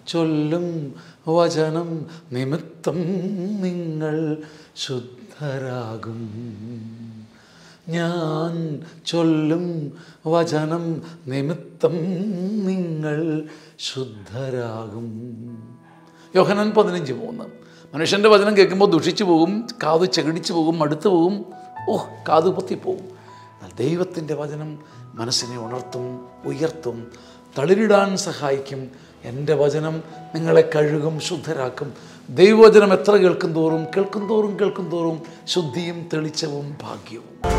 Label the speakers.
Speaker 1: ചൊല്ലും വചനം നിമിത്തം നിങ്ങൾ ശുദ്ധരാകും ഞാൻ ചൊല്ലും വചനം നിമിത്തം നിങ്ങൾ ശുദ്ധരാകും യോഹനൻ പതിനഞ്ച് മൂന്ന് മനുഷ്യൻ്റെ വചനം കേൾക്കുമ്പോൾ ദുഷിച്ചു പോകും കാത് ചെകിടിച്ചു പോകും മടുത്തു പോകും ഓഹ് കാത് പൊത്തിപ്പോകും എന്നാൽ ദൈവത്തിൻ്റെ വചനം മനസ്സിനെ ഉണർത്തും ഉയർത്തും തളിരിടാൻ സഹായിക്കും എൻ്റെ വചനം നിങ്ങളെ കഴുകും ശുദ്ധരാക്കും ദൈവവചനം എത്ര കേൾക്കും തോറും കേൾക്കും തോറും കേൾക്കും തോറും ശുദ്ധിയും തെളിച്ചവും ഭാഗ്യവും